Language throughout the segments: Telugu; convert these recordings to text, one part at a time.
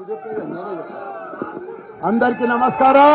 చెప్పేది నేనే చెప్తాను అందరికీ నమస్కారం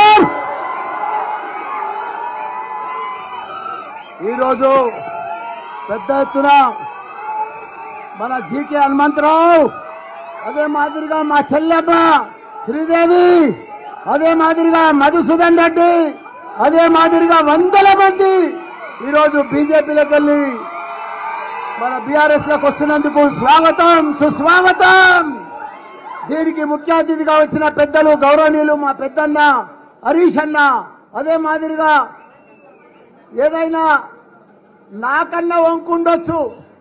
ఈరోజు పెద్ద ఎత్తున మన జీకే హనుమంతరావు అదే మాదిరిగా మా చెల్లెమ్మ శ్రీదేవి అదే మాదిరిగా మధుసూదన్ రెడ్డి అదే మాదిరిగా వందల మంది ఈరోజు బీజేపీలోకి వెళ్ళి మన బీఆర్ఎస్ లోకి వస్తున్నందుకు స్వాగతం సుస్వాగతం దీనికి ముఖ్య అతిథిగా వచ్చిన పెద్దలు గౌరవనీయులు మా పెద్దన్న హరీష్ అన్న అదే మాదిరిగా ఏదైనా నాకన్నా వంకుండొచ్చు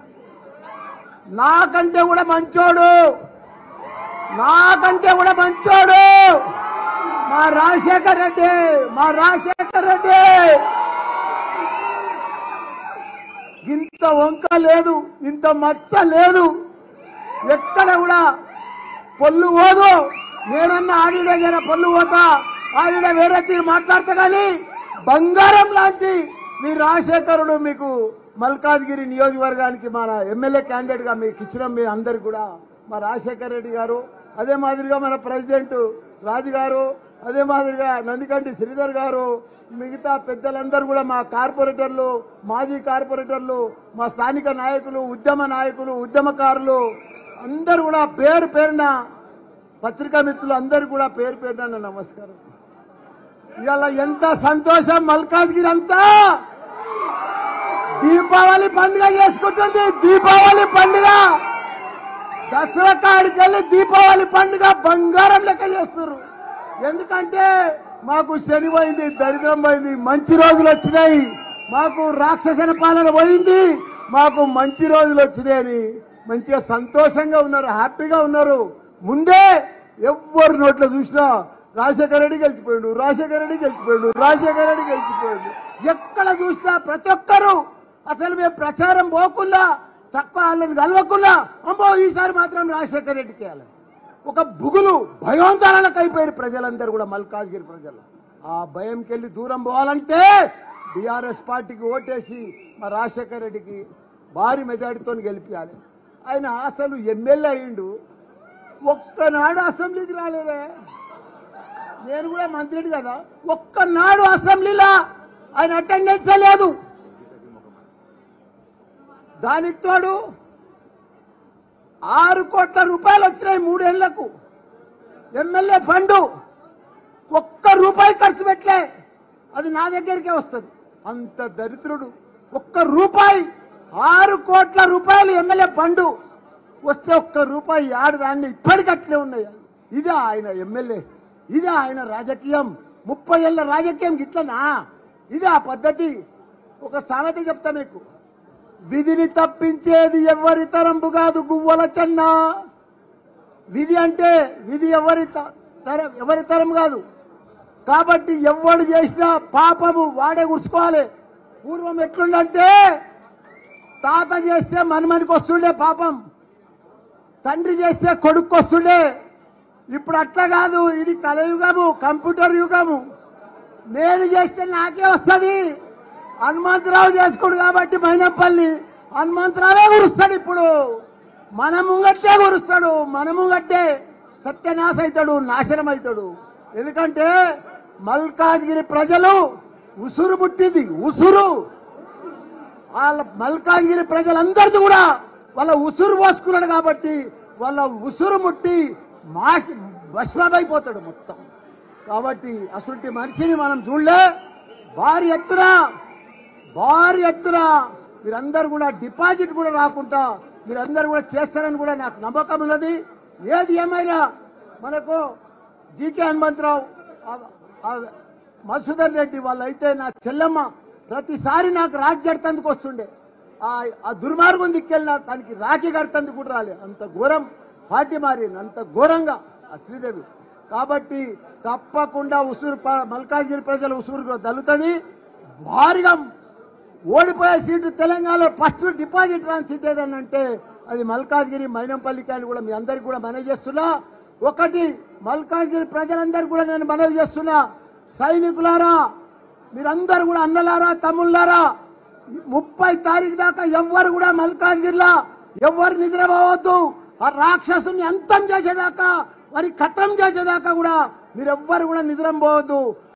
నాకంటే కూడా మంచోడు నాకంటే కూడా మంచోడు మా రాజశేఖర్ రెడ్డి మా రాజశేఖర్ రెడ్డి ఇంత వంక లేదు ఇంత మచ్చ లేదు ఎక్కడ కూడా పొల్లు పోదు నేనన్నా ఆడిడ జర పొల్లు పోతా ఆడిడ వేరే తీరు మాట్లాడతా కానీ బంగారం లాంటి మీ రాజశేఖరుడు మీకు మల్కాజ్గిరి నియోజకవర్గానికి మన ఎమ్మెల్యే క్యాండిడేట్ గా మీకు ఇచ్చిన మీ అందరికి కూడా మా రాజశేఖర్ రెడ్డి గారు అదే మాదిరిగా మన ప్రెసిడెంట్ రాజు గారు అదే మాదిరిగా నందికంటి శ్రీధర్ గారు మిగతా పెద్దలందరూ కూడా మా కార్పొరేటర్లు మాజీ కార్పొరేటర్లు మా స్థానిక నాయకులు ఉద్యమ నాయకులు ఉద్యమకారులు అందరూ కూడా పేరు పేరున పత్రికా మిత్రులు అందరూ కూడా పేరు పేరున నా నమస్కారం ఇవాళ ఎంత సంతోషం మల్కాజ్గిరి అంతా దీపావళి పండుగ చేసుకుంటుంది దీపావళి పండుగ దసరా కాడికి వెళ్ళి దీపావళి పండుగ బంగారం లెక్క చేస్తారు ఎందుకంటే మాకు శని పోయింది దరిద్రం పోయింది మంచి రోజులు వచ్చినాయి మాకు రాక్షసన పాలన పోయింది మాకు మంచి రోజులు వచ్చినాయని మంచిగా సంతోషంగా ఉన్నారు హ్యాపీగా ఉన్నారు ముందే ఎవ్వరు నోట్లో చూసినా రాజశేఖర రెడ్డి గెలిచిపోయాడు రాజశేఖర రెడ్డి గెలిచిపోయాడు రాజశేఖర రెడ్డి గెలిచిపోయాడు ఎక్కడ చూసినా ప్రతి ఒక్కరు అసలు మేము ప్రచారం పోకుండా తక్కువ వాళ్ళని కలవకుండా అమ్మో ఈసారి మాత్రం రాజశేఖర రెడ్డికి వేయాలి ఒక బుగులు భయోందరణకు అయిపోయారు ప్రజలందరూ కూడా మల్కాజ్గిరి ప్రజలు ఆ భయంకి వెళ్ళి దూరం పోవాలంటే బీఆర్ఎస్ పార్టీకి ఓటేసి మా రాజశేఖర రెడ్డికి భారీ మెజారిటీతో గెలిపించాలి ఆయన అసలు ఎమ్మెల్యే అయిండు ఒక్కనాడు అసెంబ్లీకి రాలేదే నేను కూడా మంత్రిని కదా ఒక్కనాడు అసెంబ్లీలో ఆయన అటెండెన్స్ లేదు దానికి తోడు ఆరు కోట్ల రూపాయలు వచ్చినాయి మూడేళ్లకు ఎమ్మెల్యే ఫండు ఒక్క రూపాయి ఖర్చు పెట్టలే అది నా దగ్గరికే వస్తుంది అంత దరిద్రుడు ఒక్క రూపాయి ఆరు కోట్ల రూపాయలు ఎమ్మెల్యే ఫండు వస్తే ఒక్క రూపాయి ఆడు దాన్ని ఇప్పటికట్లే ఉన్నాయి ఇదే ఆయన ఎమ్మెల్యే ఇదే ఆయన రాజకీయం ముప్పై ఏళ్ళ రాజకీయం గిట్లనా ఇదే ఆ పద్ధతి ఒక సామెత చెప్తా మీకు విధిని తప్పించేది ఎవరి తరంపు కాదు గువ్వల చెన్న విధి అంటే విధి ఎవరి త- తరం ఎవరి తరం కాదు కాబట్టి ఎవడు చేసినా పాపము వాడే గుర్చుకోవాలి పూర్వం ఎట్లుండంటే తాత చేస్తే మనమనికి వస్తుండే పాపం తండ్రి చేస్తే కొడుకు వస్తుండే ఇప్పుడు అట్లా కాదు ఇది కలయుగము కంప్యూటర్ యుగము నేను చేస్తే నాకే వస్తుంది హనుమంతరావు చేసుకోడు కాబట్టి మైనపల్లి హనుమంతరావే గురుస్తాడు ఇప్పుడు మన ముంగట్టే గురుస్తాడు మన ముంగట్టే సత్యనాశ అవుతాడు నాశనం అవుతాడు ఎందుకంటే మల్కాజ్గిరి ప్రజలు ఉసురు పుట్టింది ఉసురు వాళ్ళ మల్కాజ్గిరి ప్రజలందరిది కూడా వాళ్ళ ఉసురు పోసుకున్నాడు కాబట్టి వాళ్ళ ఉసురు ముట్టి మాసి భస్మమైపోతాడు మొత్తం కాబట్టి అసలు మనిషిని మనం చూడలే భారీ ఎత్తున భారీ ఎత్తున మీరందరూ కూడా డిపాజిట్ కూడా రాకుండా మీరందరూ కూడా చేస్తారని కూడా నాకు నమ్మకం ఉన్నది ఏది ఏమైనా మనకు జీకే హనుమంతరావు ఆ- ఆ మధుసూదన్ రెడ్డి వాళ్ళైతే నా చెల్లెమ్మ ప్రతిసారి నాకు రాఖీ కడతందుకు వస్తుండే ఆ- ఆ దుర్మార్గం దిక్కెళ్ళిన దానికి రాఖీ కడతందుకు కూడా రాలే అంత ఘోరం పార్టీ మారింది అంత ఘోరంగా ఆ శ్రీదేవి కాబట్టి తప్పకుండా ఉసూరు ప- మల్కాజ్గిరి ప్రజల ఉసూరు దళుతుంది భారీగా ఓడిపోయే సీటు తెలంగాణలో ఫస్ట్ డిపాజిట్ రాని సీట్ ఏదన్నా అంటే అది మల్కాజ్గిరి మైనంపల్లికి అని కూడా మీ అందరికి కూడా మనవి చేస్తున్నా ఒకటి మల్కాజ్గిరి ప్రజలందరికీ కూడా నేను మనవి చేస్తున్నా సైనికులారా మీరందరూ కూడా అన్నలారా తమ్ముళ్ళారా ముప్పై తారీఖు దాకా ఎవ్వరు కూడా మల్కాజ్గిరిలో ఎవ్వరు నిద్రపోవద్దు ఆ రాక్షసుని అంతం చేసేదాకా వారి ఖతం చేసేదాకా కూడా మీరెవ్వరు కూడా నిద్రం పోవద్దు